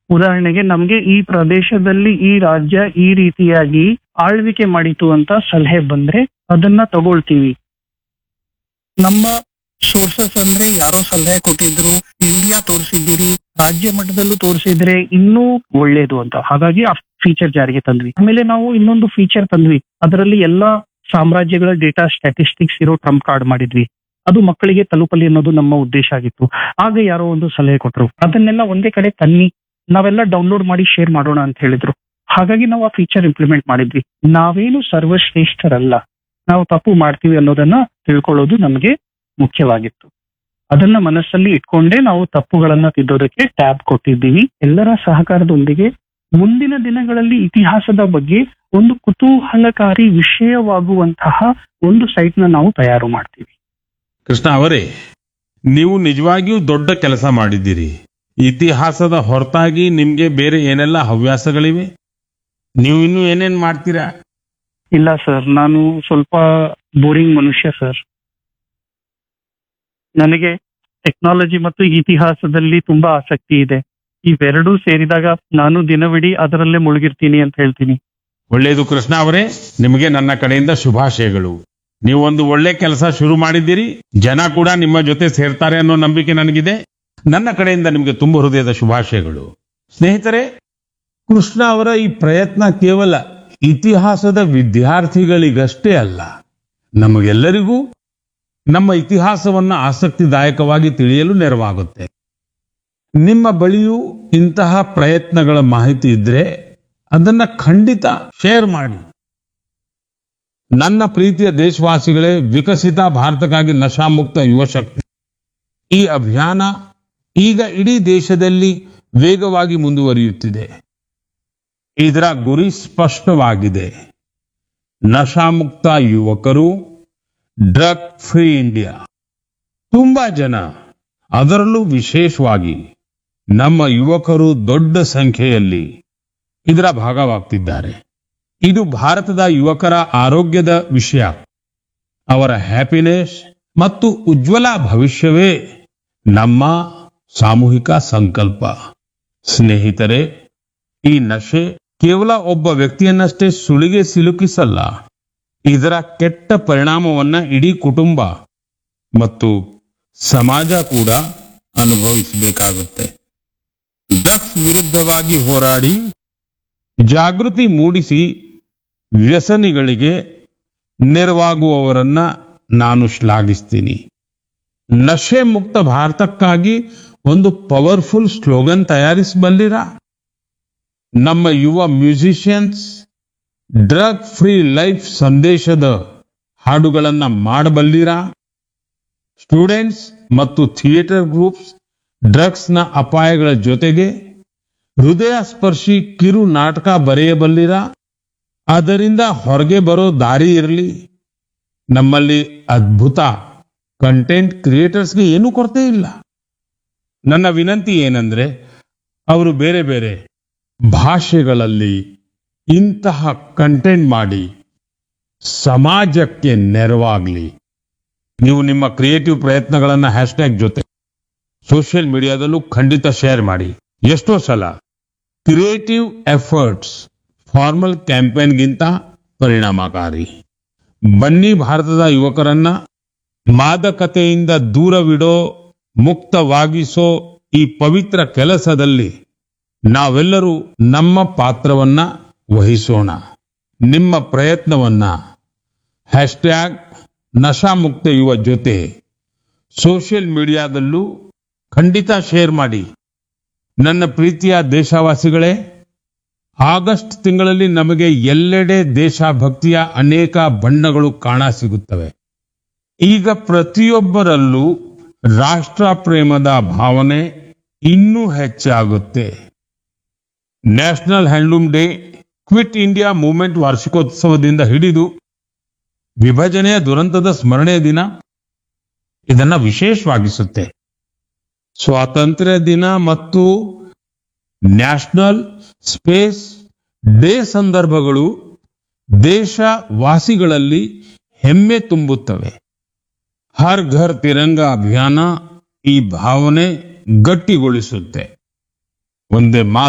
ಉದಾಹರಣೆಗೆ ನಮ್ಗೆ ಈ ಪ್ರದೇಶದಲ್ಲಿ ಈ ರಾಜ್ಯ ಈ ರೀತಿಯಾಗಿ ಆಳ್ವಿಕೆ ಮಾಡಿತು ಅಂತ ಸಲಹೆ ಬಂದ್ರೆ ಅದನ್ನ ತಗೊಳ್ತೀವಿ ನಮ್ಮ ಸೋರ್ಸಸ್ ಅಂದ್ರೆ ಯಾರೋ ಸಲಹೆ ಕೊಟ್ಟಿದ್ರು ಇಂಡಿಯಾ ತೋರಿಸಿದ್ದೀರಿ ರಾಜ್ಯ ಮಟ್ಟದಲ್ಲೂ ತೋರಿಸಿದ್ರೆ ಇನ್ನೂ ಒಳ್ಳೇದು ಅಂತ ಹಾಗಾಗಿ ಆ ಫೀಚರ್ ಜಾರಿಗೆ ತಂದ್ವಿ ಆಮೇಲೆ ನಾವು ಇನ್ನೊಂದು ಫೀಚರ್ ತಂದ್ವಿ ಅದರಲ್ಲಿ ಎಲ್ಲಾ ಸಾಮ್ರಾಜ್ಯಗಳ ಡೇಟಾ ಸ್ಟ್ಯಾಟಿಸ್ಟಿಕ್ಸ್ ಇರೋ ಟ್ರಂಪ್ ಕಾರ್ಡ್ ಮಾಡಿದ್ವಿ ಅದು ಮಕ್ಕಳಿಗೆ ತಲುಪಲಿ ಅನ್ನೋದು ನಮ್ಮ ಉದ್ದೇಶ ಆಗಿತ್ತು ಆಗ ಯಾರೋ ಒಂದು ಸಲಹೆ ಕೊಟ್ರು ಅದನ್ನೆಲ್ಲ ಒಂದೇ ಕಡೆ ತನ್ನಿ ನಾವೆಲ್ಲ ಡೌನ್ಲೋಡ್ ಮಾಡಿ ಶೇರ್ ಮಾಡೋಣ ಅಂತ ಹೇಳಿದ್ರು ಹಾಗಾಗಿ ನಾವು ಆ ಫೀಚರ್ ಇಂಪ್ಲಿಮೆಂಟ್ ಮಾಡಿದ್ವಿ ನಾವೇನು ಸರ್ವಶ್ರೇಷ್ಠರಲ್ಲ ನಾವು ತಪ್ಪು ಮಾಡ್ತೀವಿ ಅನ್ನೋದನ್ನ ತಿಳ್ಕೊಳ್ಳೋದು ನಮಗೆ ಮುಖ್ಯವಾಗಿತ್ತು ಅದನ್ನ ಮನಸ್ಸಲ್ಲಿ ಇಟ್ಕೊಂಡೇ ನಾವು ತಪ್ಪುಗಳನ್ನ ತಿದ್ದೋದಕ್ಕೆ ಟ್ಯಾಬ್ ಕೊಟ್ಟಿದ್ದೀವಿ ಎಲ್ಲರ ಸಹಕಾರದೊಂದಿಗೆ ಮುಂದಿನ ದಿನಗಳಲ್ಲಿ ಇತಿಹಾಸದ ಬಗ್ಗೆ ಒಂದು ಕುತೂಹಲಕಾರಿ ವಿಷಯವಾಗುವಂತಹ ಒಂದು ಸೈಟ್ ನ ನಾವು ತಯಾರು ಮಾಡ್ತೀವಿ ಕೃಷ್ಣ ಅವರೇ ನೀವು ನಿಜವಾಗಿಯೂ ದೊಡ್ಡ ಕೆಲಸ ಮಾಡಿದ್ದೀರಿ ಇತಿಹಾಸದ ಹೊರತಾಗಿ ನಿಮ್ಗೆ ಬೇರೆ ಏನೆಲ್ಲ ಹವ್ಯಾಸಗಳಿವೆ ನೀವು ಇನ್ನೂ ಏನೇನ್ ಮಾಡ್ತೀರಾ ಇಲ್ಲ ಸರ್ ನಾನು ಸ್ವಲ್ಪ ಬೋರಿಂಗ್ ಮನುಷ್ಯ ಸರ್ ನನಗೆ ಟೆಕ್ನಾಲಜಿ ಮತ್ತು ಇತಿಹಾಸದಲ್ಲಿ ತುಂಬಾ ಆಸಕ್ತಿ ಇದೆ ಇವೆರಡೂ ಸೇರಿದಾಗ ನಾನು ದಿನವಿಡೀ ಅದರಲ್ಲೇ ಮುಳುಗಿರ್ತೀನಿ ಅಂತ ಹೇಳ್ತೀನಿ ಒಳ್ಳೆಯದು ಕೃಷ್ಣ ಅವರೇ ನಿಮಗೆ ನನ್ನ ಕಡೆಯಿಂದ ಶುಭಾಶಯಗಳು ನೀವು ಒಂದು ಒಳ್ಳೆ ಕೆಲಸ ಶುರು ಮಾಡಿದ್ದೀರಿ ಜನ ಕೂಡ ನಿಮ್ಮ ಜೊತೆ ಸೇರ್ತಾರೆ ಅನ್ನೋ ನಂಬಿಕೆ ನನಗಿದೆ ನನ್ನ ಕಡೆಯಿಂದ ನಿಮಗೆ ತುಂಬ ಹೃದಯದ ಶುಭಾಶಯಗಳು ಸ್ನೇಹಿತರೆ ಕೃಷ್ಣ ಅವರ ಈ ಪ್ರಯತ್ನ ಕೇವಲ ಇತಿಹಾಸದ ವಿದ್ಯಾರ್ಥಿಗಳಿಗಷ್ಟೇ ಅಲ್ಲ ನಮಗೆಲ್ಲರಿಗೂ ನಮ್ಮ ಇತಿಹಾಸವನ್ನ ಆಸಕ್ತಿದಾಯಕವಾಗಿ ತಿಳಿಯಲು ನೆರವಾಗುತ್ತೆ ನಿಮ್ಮ ಬಳಿಯೂ ಇಂತಹ ಪ್ರಯತ್ನಗಳ ಮಾಹಿತಿ ಇದ್ರೆ ಅದನ್ನ ಖಂಡಿತ ಶೇರ್ ಮಾಡಿ ನನ್ನ ಪ್ರೀತಿಯ ದೇಶವಾಸಿಗಳೇ ವಿಕಸಿತ ಭಾರತಕ್ಕಾಗಿ ನಶಾಮುಕ್ತ ಯುವ ಶಕ್ತಿ ಈ ಅಭಿಯಾನ ಈಗ ಇಡೀ ದೇಶದಲ್ಲಿ ವೇಗವಾಗಿ ಮುಂದುವರಿಯುತ್ತಿದೆ ಇದರ ಗುರಿ ಸ್ಪಷ್ಟವಾಗಿದೆ ನಶಾಮುಕ್ತ ಯುವಕರು ಡ್ರಗ್ ಫ್ರೀ ಇಂಡಿಯಾ ತುಂಬಾ ಜನ ಅದರಲ್ಲೂ ವಿಶೇಷವಾಗಿ ನಮ್ಮ ಯುವಕರು ದೊಡ್ಡ ಸಂಖ್ಯೆಯಲ್ಲಿ ಇದರ ಭಾಗವಾಗ್ತಿದ್ದಾರೆ ಇದು ಭಾರತದ ಯುವಕರ ಆರೋಗ್ಯದ ವಿಷಯ ಅವರ ಹ್ಯಾಪಿನೆಸ್ ಮತ್ತು ಉಜ್ವಲ ಭವಿಷ್ಯವೇ ನಮ್ಮ ಸಾಮೂಹಿಕ ಸಂಕಲ್ಪ ಸ್ನೇಹಿತರೆ ಈ ನಶೆ ಕೇವಲ ಒಬ್ಬ ವ್ಯಕ್ತಿಯನ್ನಷ್ಟೇ ಸುಳಿಗೆ ಸಿಲುಕಿಸಲ್ಲ ಇದರ ಕೆಟ್ಟ ಪರಿಣಾಮವನ್ನ ಇಡೀ ಕುಟುಂಬ ಮತ್ತು ಸಮಾಜ ಕೂಡ ಅನುಭವಿಸಬೇಕಾಗುತ್ತೆ ಡ್ರಗ್ಸ್ ವಿರುದ್ಧವಾಗಿ ಹೋರಾಡಿ ಜಾಗೃತಿ ಮೂಡಿಸಿ ವ್ಯಸನಿಗಳಿಗೆ ನೆರವಾಗುವವರನ್ನ ನಾನು ಶ್ಲಾಘಿಸ್ತೀನಿ ನಶೆ ಮುಕ್ತ ಭಾರತಕ್ಕಾಗಿ ಒಂದು ಪವರ್ಫುಲ್ ಸ್ಲೋಗನ್ ತಯಾರಿಸಬಲ್ಲಿರ ನಮ್ಮ ಯುವ ಮ್ಯೂಸಿಷಿಯನ್ಸ್ ಡ್ರಗ್ ಫ್ರೀ ಲೈಫ್ ಸಂದೇಶದ ಹಾಡುಗಳನ್ನ ಮಾಡಬಲ್ಲಿರಾ ಸ್ಟೂಡೆಂಟ್ಸ್ ಮತ್ತು ಥಿಯೇಟರ್ ಗ್ರೂಪ್ಸ್ ಡ್ರಗ್ಸ್ನ ಅಪಾಯಗಳ ಜೊತೆಗೆ ಹೃದಯ ಸ್ಪರ್ಶಿ ಕಿರು ನಾಟಕ ಬರೆಯಬಲ್ಲಿರ ಅದರಿಂದ ಹೊರಗೆ ಬರೋ ದಾರಿ ಇರಲಿ ನಮ್ಮಲ್ಲಿ ಅದ್ಭುತ ಕಂಟೆಂಟ್ ಕ್ರಿಯೇಟರ್ಸ್ಗೆ ಏನೂ ಕೊರತೆ ಇಲ್ಲ ನನ್ನ ವಿನಂತಿ ಏನಂದ್ರೆ ಅವರು ಬೇರೆ ಬೇರೆ ಭಾಷೆಗಳಲ್ಲಿ ಇಂತಹ ಕಂಟೆಂಟ್ ಮಾಡಿ ಸಮಾಜಕ್ಕೆ ನೆರವಾಗಲಿ ನೀವು ನಿಮ್ಮ ಕ್ರಿಯೇಟಿವ್ ಪ್ರಯತ್ನಗಳನ್ನ ಹ್ಯಾಶ್ಟ್ಯಾಗ್ ಜೊತೆ ಸೋಷಿಯಲ್ ಮೀಡಿಯಾದಲ್ಲೂ ಖಂಡಿತ ಶೇರ್ ಮಾಡಿ ಎಷ್ಟೋ ಸಲ ಕ್ರಿಯೇಟಿವ್ ಎಫರ್ಟ್ಸ್ ಫಾರ್ಮಲ್ ಕ್ಯಾಂಪೇನ್ಗಿಂತ ಪರಿಣಾಮಕಾರಿ ಬನ್ನಿ ಭಾರತದ ಯುವಕರನ್ನ ಮಾದಕತೆಯಿಂದ ದೂರವಿಡೋ ಮುಕ್ತವಾಗಿಸೋ ಈ ಪವಿತ್ರ ಕೆಲಸದಲ್ಲಿ ನಾವೆಲ್ಲರೂ ನಮ್ಮ ಪಾತ್ರವನ್ನ ವಹಿಸೋಣ ನಿಮ್ಮ ಪ್ರಯತ್ನವನ್ನ ಹ್ಯಾಶ್ಟ್ಯಾಗ್ ನಶಾಮುಕ್ತ ಯುವ ಜೊತೆ ಸೋಷಿಯಲ್ ಮೀಡಿಯಾದಲ್ಲೂ ಖಂಡಿತ ಶೇರ್ ಮಾಡಿ ನನ್ನ ಪ್ರೀತಿಯ ದೇಶವಾಸಿಗಳೇ ಆಗಸ್ಟ್ ತಿಂಗಳಲ್ಲಿ ನಮಗೆ ಎಲ್ಲೆಡೆ ದೇಶಭಕ್ತಿಯ ಅನೇಕ ಬಣ್ಣಗಳು ಕಾಣ ಸಿಗುತ್ತವೆ ಈಗ ಪ್ರತಿಯೊಬ್ಬರಲ್ಲೂ ರಾಷ್ಟ್ರ ಪ್ರೇಮದ ಭಾವನೆ ಇನ್ನೂ ಹೆಚ್ಚಾಗುತ್ತೆ national handloom day quit India movement ವಾರ್ಷಿಕೋತ್ಸವದಿಂದ ಹಿಡಿದು ವಿಭಜನೆಯ ದುರಂತದ ಸ್ಮರಣೆಯ ದಿನ ಇದನ್ನ ವಿಶೇಷವಾಗಿಸುತ್ತೆ ಸ್ವಾತಂತ್ರ್ಯ ದಿನ ಮತ್ತು ನ್ಯಾಷನಲ್ ಸ್ಪೇಸ್ ಡೇ ಸಂದರ್ಭಗಳು ದೇಶವಾಸಿಗಳಲ್ಲಿ ಹೆಮ್ಮೆ ತುಂಬುತ್ತವೆ ಹರ್ ಘರ್ ತಿರಂಗ ಅಭಿಯಾನ ಈ ಭಾವನೆ ಗಟ್ಟಿಗೊಳಿಸುತ್ತೆ ಒಂದೇ ಮಾತು